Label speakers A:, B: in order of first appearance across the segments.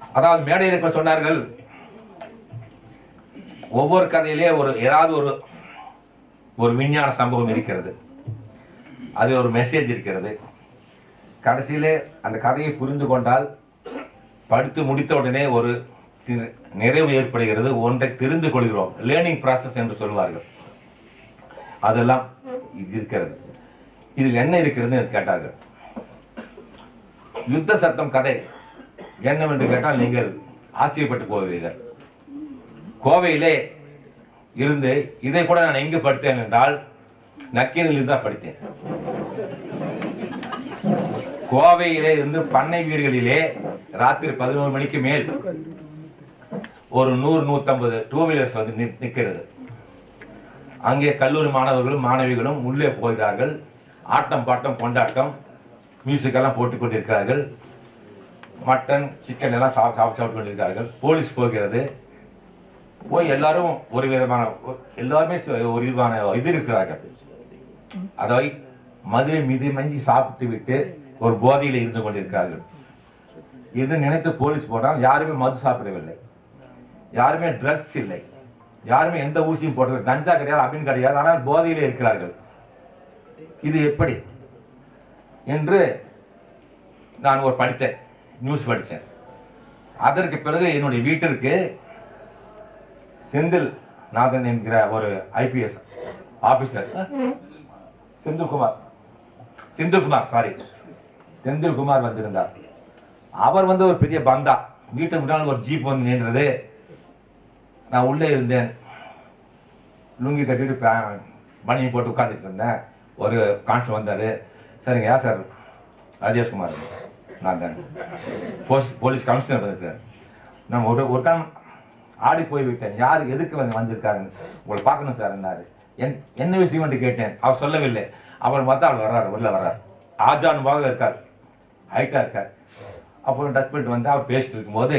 A: அதாவது மேடையில் இருக்க சொன்னார்கள் ஒவ்வொரு கதையிலே ஒரு ஏதாவது ஒரு ஒரு விஞ்ஞான சம்பவம் இருக்கிறது அது ஒரு மெசேஜ் இருக்கிறது கடைசியிலே அந்த கதையை புரிந்து கொண்டால் படித்து முடித்த உடனே ஒரு தி- நிறைவு ஏற்படுகிறது ஒன்றை தெரிந்து கொள்கிறோம் லேர்னிங் process என்று சொல்வார்கள் அதெல்லாம் இது இருக்கிறது இதில் என்ன இருக்கிறது என்று கேட்டார்கள் யுத்த சத்தம் கதை என்னவென்று கேட்டால் நீங்கள் ஆச்சரியப்பட்டு போவீர்கள் கோவையிலே இருந்து இதை கூட நான் எங்கு படித்தேன் என்றால் நக்கீரில் தான் படித்தேன் கோவையிலே இருந்து பண்ணை வீடுகளிலே ராத்திரி பதினோரு மணிக்கு மேல் ஒரு நூறு நூற்றம்பது டூ வீலர்ஸ் வந்து நிற்- நிற்கிறது அங்கே கல்லூரி மாணவர்களும் மாணவிகளும் உள்ளே போகிறார்கள் ஆட்டம் பாட்டம் கொண்டாட்டம் மியூசிக் எல்லாம் போட்டுக் கொண்டிருக்கிறார்கள் மட்டன் சிக்கன் எல்லாம் சாப்பிட்டு சாப்பிட்டு சாப்பிட்டு கொண்டிருக்கிறார்கள் போலீஸ் போகிறது போய் எல்லாரும் ஒரு விதமான எல்லாருமே ஒரு விதமான இது இருக்கிறார்கள் அதை மதுவை மிதி மஞ்சி சாப்பிட்டு விட்டு ஒரு போதையில் இருந்து கொண்டிருக்கிறார்கள் என்று நினைத்து போலீஸ் போனால் யாருமே மது சாப்பிடவில்லை யாருமே ட்ரக்ஸ் இல்லை யாருமே எந்த ஊசியும் போடவில்லை கஞ்சா கிடையாது அப்படின்னு கிடையாது ஆனால் போதையிலே இருக்கிறார்கள் இது எப்படி என்று நான் ஒரு படித்தேன் நியூஸ் படித்தேன் அதற்கு பிறகு என்னுடைய வீட்டிற்கு செந்தில் நாதன் என்கிற ஒரு IPS officer Senthilkumar Senthilkumar sorry Senthilkumar வந்திருந்தார் அவர் வந்து ஒரு பெரிய பந்தா வீட்டுக்கு முன்னால் ஒரு ஜீப் வந்து நின்றது நான் உள்ளே இருந்தேன் லுங்கி கட்டிட்டு பே- பனியை போட்டு உட்காந்துட்டு இருந்தேன் ஒரு கான்ஸ்டபிள் வந்தார் சரிங்க யா சார் ராஜேஷ்குமார் நான் தான் போலீஸ் போலீஸ் கமிஷனர் வந்தேன் சார் நான் ஒரு ஒரு காலம் ஆடி போய் விட்டேன் யார் எதுக்கு வந்து வந்திருக்காருன்னு உங்களை பார்க்கணும் சார் என்னாரு என் என்ன விஷயம் என்று கேட்டேன் அவர் சொல்லவில்லை அவர் பார்த்தா அவர் வர்றாரு உள்ள வர்றாரு ஆஜானுபாக இருக்கார் ஹைட்டாக இருக்கார் அப்புறம் டஸ்ட்பின் வந்து அவர் பேசிட்டு இருக்கும்போது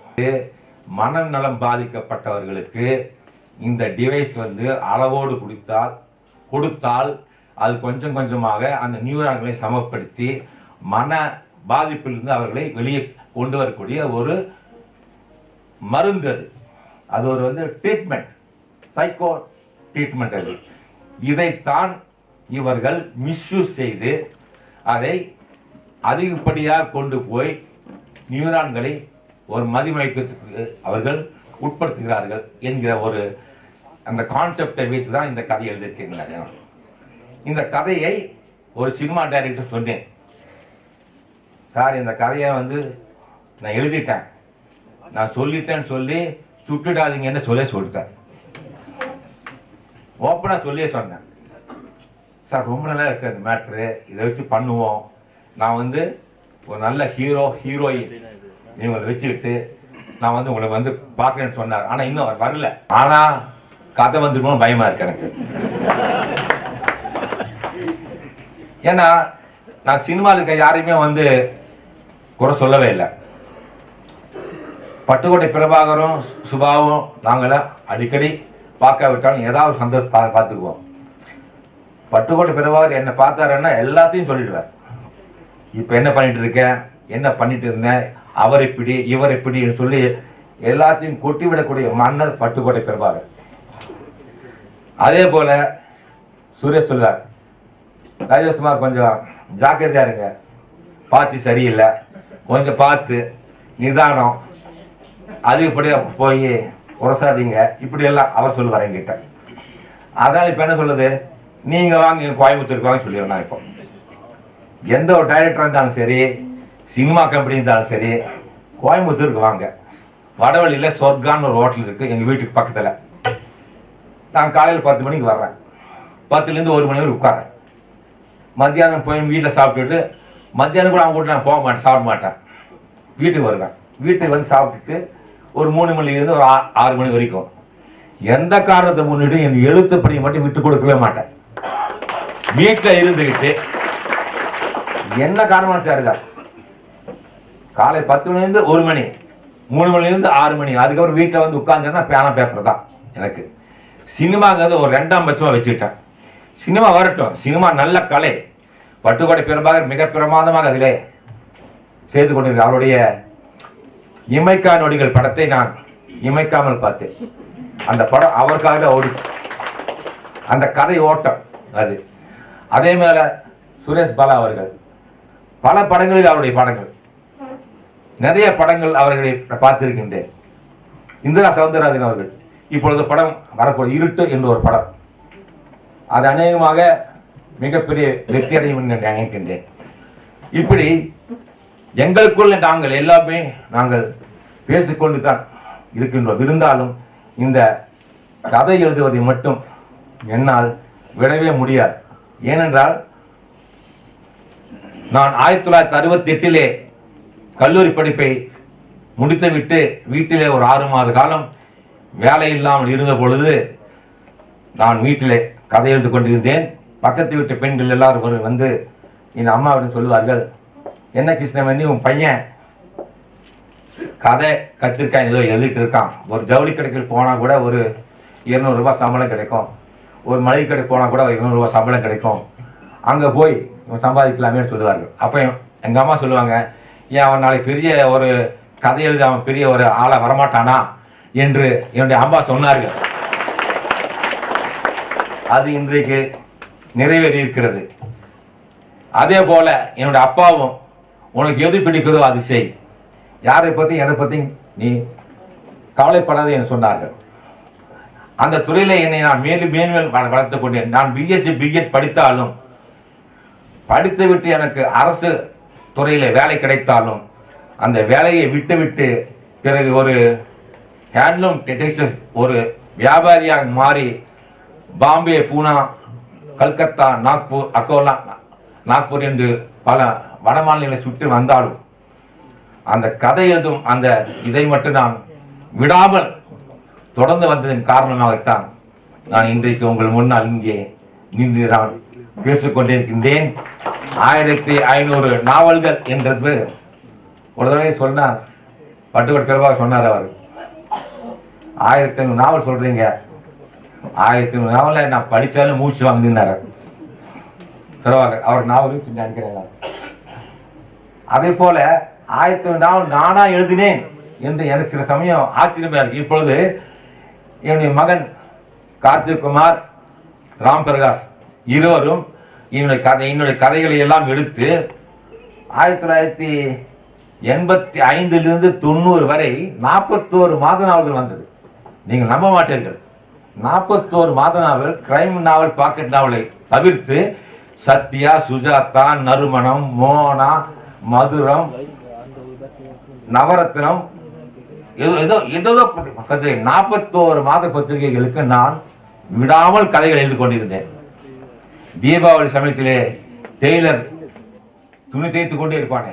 A: மனநலம் பாதிக்கப்பட்டவர்களுக்கு இந்த டிவைஸ் வந்து அளவோடு குடித்தால் கொடுத்தால் அது கொஞ்சம் கொஞ்சமாக அந்த நியூரான்களை சமப்படுத்தி மன பாதிப்பிலிருந்து அவர்களை வெளியே கொண்டு வரக்கூடிய ஒரு மருந்து அது அது ஒரு வந்து ட்ரீட்மெண்ட் சைக்கோ ட்ரீட்மெண்ட் அது இதைத்தான் இவர்கள் மிஸ்யூஸ் செய்து அதை அதிகப்படியாக கொண்டு போய் நியூரான்களை ஒரு மதிமயக்கத்துக்கு அவர்கள் உட்படுத்துகிறார்கள் என்கிற ஒரு அந்த கான்செப்டை வைத்து தான் இந்த கதை எழுதியிருக்கின்றனர் இந்த கதையை ஒரு சினிமா டைரக்டர் சொன்னேன் சார் இந்த கதையை வந்து நான் எழுதிட்டேன் நான் சொல்லிட்டேன்னு சொல்லி சுட்டுடாதீங்கன்னு சொல்லி சொல்லிட்டேன் ஓப்பனாக சொல்லியே சொன்னேன் சார் ரொம்ப நல்லா இருக்கு சார் இந்த மேட்ரு இதை வச்சு பண்ணுவோம் நான் வந்து ஒரு நல்ல ஹீரோ ஹீரோயின் இவங்களை வச்சுக்கிட்டு நான் வந்து உங்களை வந்து பார்க்குறேன்னு சொன்னார் ஆனால் இன்னும் அவர் வரல ஆனால் கதை வந்துருமோ பயமா இருக்கு எனக்கு ஏன்னா நான் சினிமாவில் இருக்க யாரையுமே வந்து குறை சொல்லவே இல்லை பட்டுக்கோட்டை பிரபாகரும் சுபாவும் நாங்களாம் அடிக்கடி பார்க்காவிட்டாலும் ஏதாவது சந்தர்ப்பம் பா பார்த்துக்குவோம் பட்டுக்கோட்டை பிரபாகர் என்னை பார்த்தாருன்னா எல்லாத்தையும் சொல்லிடுவார் இப்போ என்ன பண்ணிட்டு இருக்கேன் என்ன பண்ணிட்டு இருந்தேன் அவர் இப்படி இவர் இப்படின்னு சொல்லி எல்லாத்தையும் கொட்டி விடக்கூடிய மன்னர் பட்டுக்கோட்டை பிரபாகர் அதே போல சுரேஷ் சொல்வார் ராஜேஷ்குமார் கொஞ்சம் ஜாக்கிரதையா இருங்க பார்ட்டி சரியில்லை கொஞ்சம் பார்த்து நிதானம் அதிகப்படியாக போய் உரசாதீங்க இப்படி எல்லாம் அவர் சொல்லுவார் என்கிட்ட அதான் இப்போ என்ன சொல்லுது நீங்கள் வாங்க இங்க கோயம்புத்தூருக்கு வாங்க சொல்லிடுறேன் நான் இப்போ எந்த ஒரு டைரக்டராக இருந்தாலும் சரி சினிமா கம்பெனி இருந்தாலும் சரி கோயம்புத்தூருக்கு வாங்க வடவழியில் சொர்க்கான்னு ஒரு ஹோட்டல் இருக்குது எங்கள் வீட்டுக்கு பக்கத்தில் நான் காலையில் பத்து மணிக்கு வர்றேன் பத்துலேருந்து ஒரு மணி வரை உட்காரேன் மத்தியானம் போய் வீட்டில் சாப்பிட்டுட்டு மத்தியானம் கூட அவங்க வீட்டில் நான் போக மாட்டேன் சாப்பிட மாட்டேன் வீட்டுக்கு வருவேன் வீட்டுக்கு வந்து சாப்பிட்டுட்டு ஒரு மூணு மணிலேருந்து ஒரு ஆ- ஆறு மணி வரைக்கும் எந்த காரணத்தை முன்னிட்டு என் எழுத்துப்படியை மட்டும் விட்டு கொடுக்கவே மாட்டேன் வீட்டில் இருந்துக்கிட்டு என்ன காரணம் சார் இதான் காலை பத்து மணிலேருந்து ஒரு மணி மூணு மணிலேருந்து ஆறு மணி அதுக்கப்புறம் வீட்டில் வந்து உட்காந்துன்னா பேனா பேப்பர் தான் எனக்கு சினிமாங்கிறது ஒரு ரெண்டாம் பட்சமாக வச்சுக்கிட்டேன் சினிமா வரட்டும் சினிமா நல்ல கலை பட்டுக்கோட்டை பிரபாகர் மிக பிரமாதமாக அதிலே செய்து கொண்டிருக்க அவருடைய இமைக்கா நொடிகள் படத்தை நான் இமைக்காமல் பார்த்தேன் அந்த படம் அவருக்காக தான் ஓடிச்சு அந்த கதை ஓட்டம் அது அதே மேல சுரேஷ் பாலா அவர்கள் பல படங்களில் அவருடைய படங்கள் நிறைய படங்கள் அவர்களை பார்த்திருக்கின்றேன் இந்திரா சவுந்தரராஜன் அவர்கள் இப்பொழுது படம் வரப்போகுது இருட்டு என்ற ஒரு படம் அது அநேகமாக மிகப்பெரிய வெற்றி அடையும் என்று நினைக்கின்றேன் இப்படி எங்களுக்குள்ள நாங்கள் எல்லாமே நாங்கள் பேசிக்கொண்டு தான் இருக்கின்றோம் இருந்தாலும் இந்த கதை எழுதுவதை மட்டும் என்னால் விடவே முடியாது ஏனென்றால் நான் ஆயிரத்தி தொள்ளாயிரத்தி அறுபத்தி எட்டிலே கல்லூரி படிப்பை முடித்துவிட்டு வீட்டிலே ஒரு ஆறு மாத காலம் வேலை இல்லாமல் இருந்த பொழுது நான் வீட்டிலே கதை எழுதி கொண்டிருந்தேன் பக்கத்து வீட்டு பெண்கள் எல்லாரும் ஒரு வந்து என் அம்மாவிடம் சொல்லுவார்கள் என்ன கிருஷ்ணமணி உன் பையன் கதை கத்திருக்கான் ஏதோ எழுதிட்டு இருக்கான் ஒரு ஜவுளி கடைக்கு போனால் கூட ஒரு இருநூறுபா சம்பளம் கிடைக்கும் ஒரு மளிகை கடை போனால் கூட ஒரு இருநூறுபா சம்பளம் கிடைக்கும் அங்கே போய் இவன் சம்பாதிக்கலாமேன்னு சொல்லுவார்கள் அப்போ எங்கள் அம்மா சொல்லுவாங்க ஏன் அவன் நாளைக்கு பெரிய ஒரு கதை எழுதி அவன் பெரிய ஒரு ஆளை வரமாட்டானா என்று என்னுடைய அம்மா சொன்னார்கள் அது இன்றைக்கு நிறைவேறி இருக்கிறது அதே போல என்னுடைய அப்பாவும் உனக்கு எது பிடிக்குதோ அது செய் யாரை பத்தி எதை பத்தி நீ கவலைப்படாதே என்று சொன்னார்கள் அந்த துறையில என்னை நான் மேலும் மேன்மேல் வள- வளர்த்துக் கொண்டேன் நான் பிஎஸ்சி பிஎட் படித்தாலும் படித்துவிட்டு எனக்கு அரசு துறையில வேலை கிடைத்தாலும் அந்த வேலையை விட்டுவிட்டு பிறகு ஒரு ஹேண்ட்லூம் டெக்ஸ்டைல் ஒரு வியாபாரியாக மாறி பாம்பே பூனா கல்கத்தா நாக்பூர் அக்கோலா நாக்பூர் என்று பல வட மாநிலங்களை சுற்றி வந்தாலும் அந்த கதை எழுதும் அந்த இதை மட்டும் நான் விடாமல் தொடர்ந்து வந்ததன் காரணமாகத்தான் நான் இன்றைக்கு உங்கள் முன்னால் இங்கே நின்று நான் பேசிக்கொண்டிருக்கின்றேன் ஆயிரத்தி ஐநூறு நாவல்கள் என்றது ஒரு தடவை சொன்னார் பட்டுக்கோட் பெருவாக சொன்னார் அவர் ஆயிரத்தி ஐநூறு நாவல் சொல்றீங்க ஆயிரத்தி ஐநூறு நாவலை நான் படித்தாலும் மூச்சு வாங்கினார் பிரபாகர் அவர் நாவல் நினைக்கிறேன் நான். அதே போல ஆயிரத்தி ஐநூறு நாவல் நானா எழுதினேன் என்று எனக்கு சில சமயம் ஆச்சரியமா இருக்கு இப்பொழுது என்னுடைய மகன் கார்த்திக் குமார் ராம் பிரகாஷ் இருவரும் என்னுடைய கதை என்னுடைய கதைகளை எல்லாம் எடுத்து ஆயிரத்தி தொள்ளாயிரத்தி எண்பத்தி ஐந்திலிருந்து தொண்ணூறு வரை நாற்பத்தோரு மாத நாவல்கள் வந்தது நீங்கள் நம்ப மாட்டீர்கள் நாற்பத்தோரு மாத நாவல் கிரைம் நாவல் பாக்கெட் நாவலை தவிர்த்து சத்யா சுஜாதா நறுமணம் மோனா மதுரம் நவரத்னம் ஏதோ ஏதோ ஏதோ பத்திரிகை நாற்பத்தோரு மாத பத்திரிகைகளுக்கு நான் விடாமல் கதைகள் எழுதி கொண்டிருந்தேன் தீபாவளி சமயத்திலே டெய்லர் துணி தேய்த்து கொண்டே இருப்பானே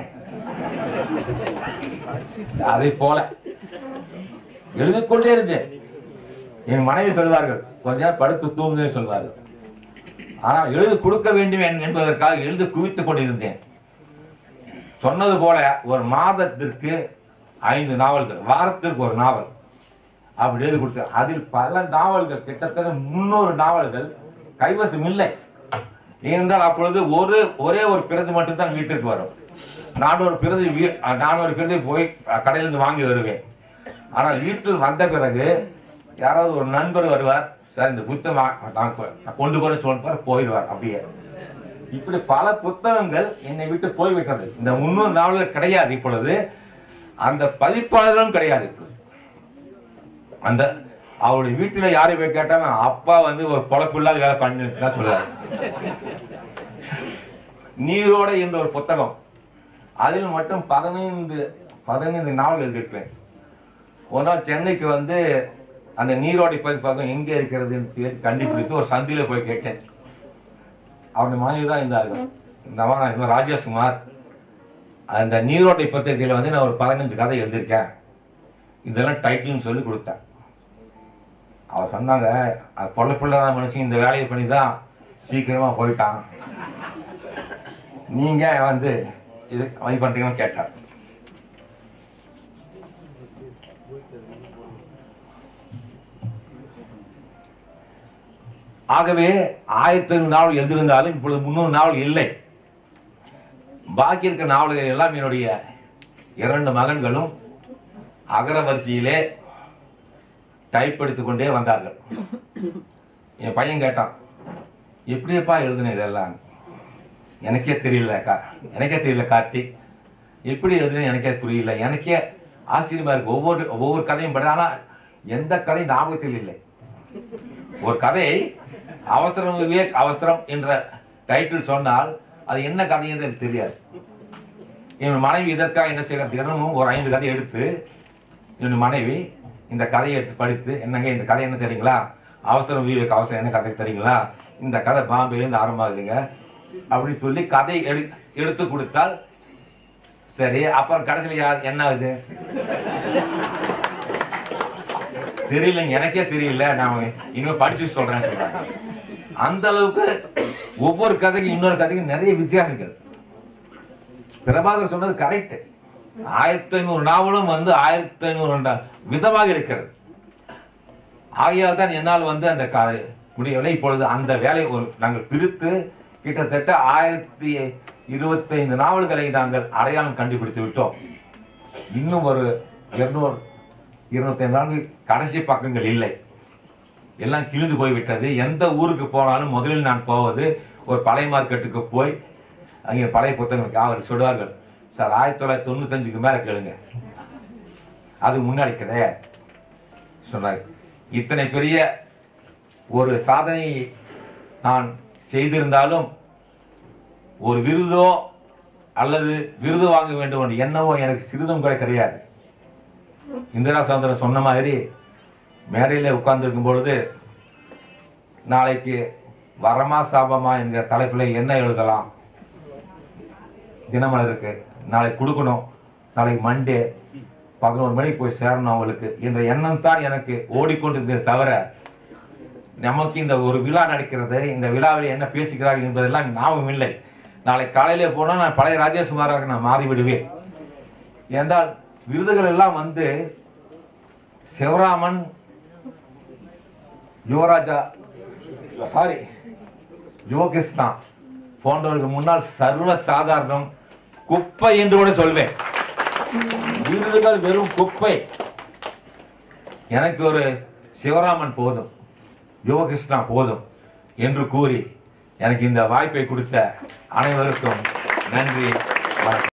A: அதை போல எழுதிக் கொண்டே இருந்தேன் என் மனைவி சொல்வார்கள் கொஞ்ச நேரம் படுத்து தூங்குன்னு சொல்வார்கள் ஆனால் எழுதி கொடுக்க வேண்டும் என்- என்பதற்காக எழுதி குவித்துக் கொண்டிருந்தேன் சொன்னது போல ஒரு மாதத்திற்கு ஐந்து நாவல்கள் வாரத்திற்கு ஒரு நாவல் அப்படி எழுதி கொடுத்து அதில் பல நாவல்கள் கிட்டத்தட்ட முன்னூறு நாவல்கள் கைவசம் இல்லை ஏனென்றால் அப்பொழுது ஒரு ஒரே ஒரு பிரதி மட்டும்தான் வீட்டிற்கு வரும் நான் ஒரு பிரதி வீ- நான் ஒரு பிரதி போய் கடையிலிருந்து வாங்கி வருவேன் ஆனால் வீட்டில் வந்த பிறகு யாராவது ஒரு நண்பர் வருவார் சார் இந்த புத்தகம் நான் கொ- நான் கொண்டு போற சொல்லுவார் போயிடுவார் அப்படியே இப்படி பல புத்தகங்கள் என்னை விட்டு போய்விட்டது இந்த முன்னூறு நாவல்கள் கிடையாது இப்பொழுது அந்த பதிப்பாளரும் கிடையாது இப்பொழுது அந்த அவருடைய வீட்டுல யாரை போய் கேட்டாலும் அப்பா வந்து ஒரு பொழப்பு இல்லாத வேலை பண்ணிட்டு தான் சொல்லுவாரு நீரோட என்ற ஒரு புத்தகம் அதில் மட்டும் பதினைந்து பதினைந்து நாவல் எழுதியிருப்பேன் ஒரு நாள் சென்னைக்கு வந்து அந்த நீரோடை பதிப்பகம் எங்கே இருக்கிறதுன்னு தேடி கண்டுபிடித்து ஒரு சந்தியில போய் கேட்டேன் அவருடைய மனைவி தான் இருந்தார்கள் இந்த அம்மா நான் இன்னும் ராஜேஷ்குமார் அந்த நீரோட்டை பத்திரிகையில் வந்து நான் ஒரு பதினஞ்சு கதை எழுதியிருக்கேன் இதெல்லாம் டைட்டில்னு சொல்லி கொடுத்தேன் அவர் சொன்னாங்க அது பொழப்பில்லாத மனுஷன் இந்த வேலையை பண்ணி தான் சீக்கிரமா போயிட்டான் நீங்க வந்து இது இது பண்றீங்கன்னு கேட்டார் ஆகவே ஆயிரத்தி ஐநூறு நாவல் எழுதியிருந்தாலும் இப்பொழுது முந்நூறு நாவல் இல்லை பாக்கி இருக்க நாவல்கள் எல்லாம் என்னுடைய இரண்டு மகன்களும் அகர வரிசையிலே டைப் எடுத்துக்கொண்டே வந்தார்கள் என் பையன் கேட்டான் எப்படியப்பா எழுதுன இதெல்லாம் எனக்கே தெரியல கா எனக்கே தெரியல கார்த்திக் எப்படி எழுதுனேன்னு எனக்கே புரியல எனக்கே ஆச்சரியமா இருக்கு ஒவ்வொரு ஒவ்வொரு கதையும் படி ஆனால் எந்த கதையும் ஞாபகத்தில் இல்லை ஒரு கதை அவசரம் விவேக் அவசரம் என்ற டைட்டில் சொன்னால் அது என்ன கதை என்று எனக்கு தெரியாது என் மனைவி இதற்காக என்ன செய்யற தினமும் ஒரு ஐந்து கதை எடுத்து என் மனைவி இந்த கதையை எடுத்து படித்து என்னங்க இந்த கதை என்ன தெரியுங்களா அவசரம் விவேக் அவசரம் என்ன கதை தெரியுங்களா இந்த கதை பாம்பேலேருந்து ஆரம்பமாகுதுங்க அப்படின்னு சொல்லி கதை எடு எடுத்து கொடுத்தால் சரி அப்புறம் கடைசியில் யார் என்ன ஆகுது தெரியலங்க எனக்கே தெரியல நான் இனிமே படிச்சு சொல்றேன்னு சொல்றாங்க அந்த அளவுக்கு ஒவ்வொரு கதைக்கும் இன்னொரு கதைக்கும் நிறைய வித்தியாசங்கள் பிரபாகர் சொன்னது கரெக்ட் ஆயிரத்தி ஐநூறு நாவலும் வந்து ஆயிரத்தி ஐநூறு விதமாக இருக்கிறது ஆகையால் தான் என்னால் வந்து அந்த க முடியவில்லை இப்பொழுது அந்த வேலையை ஒரு நாங்கள் பிரித்து கிட்டத்தட்ட ஆயிரத்தி இருபத்தைந்து நாவல்களை நாங்கள் அடையாளம் கண்டுபிடித்து விட்டோம் இன்னும் ஒரு இருநூறு இருநூத்தைந்து நான்கு கடைசி பக்கங்கள் இல்லை எல்லாம் கிழிந்து போய்விட்டது எந்த ஊருக்கு போனாலும் முதலில் நான் போவது ஒரு பழைய மார்க்கெட்டுக்கு போய் அங்கே பழைய புத்தகங்களுக்கு அவர் சொல்லுவார்கள் சார் ஆயிரத்தி தொள்ளாயிரத்தி தொண்ணூத்தஞ்சுக்கு மேலே கேளுங்க அது முன்னாடி கிடையாது சொன்னார் இத்தனை பெரிய ஒரு சாதனையை நான் செய்திருந்தாலும் ஒரு விருதோ அல்லது விருது வாங்க வேண்டும் என்ற எண்ணமோ எனக்கு சிறிதும் கூட கிடையாது இந்திரா சௌந்தரன் சொன்ன மாதிரி மேடையில் உட்கார்ந்திருக்கும் பொழுது நாளைக்கு வரமா சாபமா என்கிற தலைப்பில் என்ன எழுதலாம் தினமலருக்கு நாளைக்கு கொடுக்கணும் நாளைக்கு மண்டே பதினோரு மணிக்கு போய் சேரணும் அவங்களுக்கு என்ற எண்ணம் தான் எனக்கு ஓடிக்கொண்டிருந்தது தவிர நமக்கு இந்த ஒரு விழா நடக்கிறது இந்த விழாவில் என்ன பேசுகிறார்கள் என்பதெல்லாம் ஞாபகம் இல்லை நாளை காலையிலே போனால் நான் பழைய ராஜேஷ்குமாராக நான் மாறிவிடுவேன் என்றால் விருதுகள் எல்லாம் வந்து சிவராமன் யுவராஜா சாரி யோகிஸ்தா போன்றவருக்கு முன்னால் சர்வ சாதாரணம் குப்பை என்று கூட சொல்வேன் விருதுகள் வெறும் குப்பை எனக்கு ஒரு சிவராமன் போதும் யுவகிருஷ்ணா போதும் என்று கூறி எனக்கு இந்த வாய்ப்பை கொடுத்த அனைவருக்கும் நன்றி வணக்கம்